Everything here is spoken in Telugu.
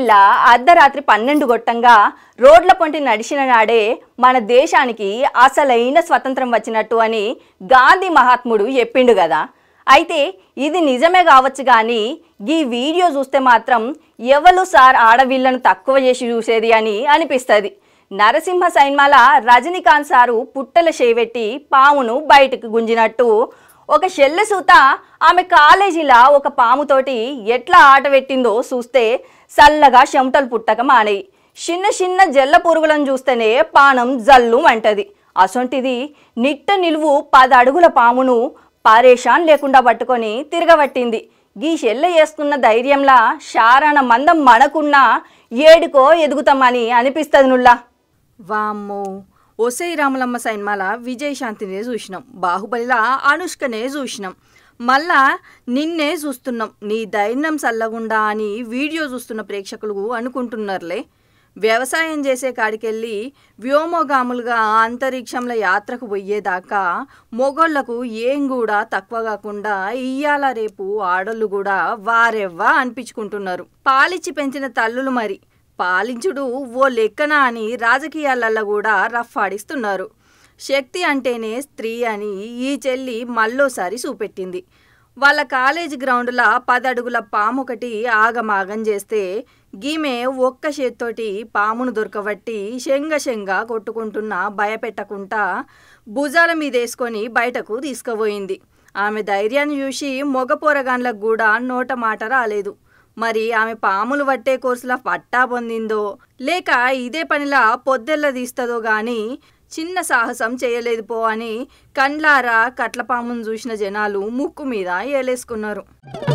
పిల్ల అర్ధరాత్రి పన్నెండు గొట్టంగా రోడ్ల పొంటి నడిచిన నాడే మన దేశానికి అసలైన స్వతంత్రం వచ్చినట్టు అని గాంధీ మహాత్ముడు చెప్పిండు కదా అయితే ఇది నిజమే కావచ్చు కానీ ఈ వీడియో చూస్తే మాత్రం ఎవరు సార్ ఆడవిళ్ళను తక్కువ చేసి చూసేది అని అనిపిస్తుంది నరసింహ సైన్మాల రజనీకాంత్ సారు పుట్టల చేపెట్టి పామును బయటకు గుంజినట్టు ఒక సూత ఆమె కాలేజీలా ఒక పాముతోటి ఎట్లా ఆట పెట్టిందో చూస్తే చల్లగా చెమటలు పుట్టక మానేయి చిన్న చిన్న జల్ల పురుగులను చూస్తేనే పానం జల్లు అంటది అసొంటిది నిట్ట నిలువు పది అడుగుల పామును పరేషాన్ లేకుండా పట్టుకొని తిరగబట్టింది గీ షెల్ల వేస్తున్న ధైర్యంలా శారాన మందం మనకున్నా ఏడుకో ఎదుగుతామని అనిపిస్తుంది నుల్లా వామ్మో ఒసై రామలమ్మ సైన్మాల విజయశాంతినే చూసినాం బాహుబలిలా అనుష్కనే చూసినాం మళ్ళా నిన్నే చూస్తున్నాం నీ ధైర్యం చల్లగుండా అని వీడియో చూస్తున్న ప్రేక్షకులు అనుకుంటున్నారులే వ్యవసాయం చేసే కాడికెళ్ళి వ్యోమగాములుగా అంతరిక్షంలో యాత్రకు పోయేదాకా మొగోళ్లకు ఏం కూడా తక్కువ కాకుండా ఇయ్యాల రేపు ఆడోళ్ళు కూడా వారెవ్వా అనిపించుకుంటున్నారు పాలిచ్చి పెంచిన తల్లులు మరి పాలించుడు ఓ లెక్కన అని రాజకీయాలల్లో కూడా రఫ్ఫాడిస్తున్నారు శక్తి అంటేనే స్త్రీ అని ఈ చెల్లి మళ్ళోసారి చూపెట్టింది వాళ్ళ కాలేజ్ గ్రౌండ్ల పదడుగుల పాము ఒకటి ఆగమాగం చేస్తే గీమె ఒక్క చేత్తోటి పామును దొరకబట్టి శంగ శంగ కొట్టుకుంటున్నా భయపెట్టకుండా భుజాల మీద వేసుకొని బయటకు తీసుకుపోయింది ఆమె ధైర్యాన్ని చూసి మొగ పోరగాన్లకు కూడా నోట మాట రాలేదు మరి ఆమె పాములు పట్టే కోర్సులా పట్టా పొందిందో లేక ఇదే పనిలా పొద్దెల్ల తీస్తుందో గాని చిన్న సాహసం చేయలేదు పో అని కండ్లారా కట్ల పామును చూసిన జనాలు ముక్కు మీద ఏలేసుకున్నారు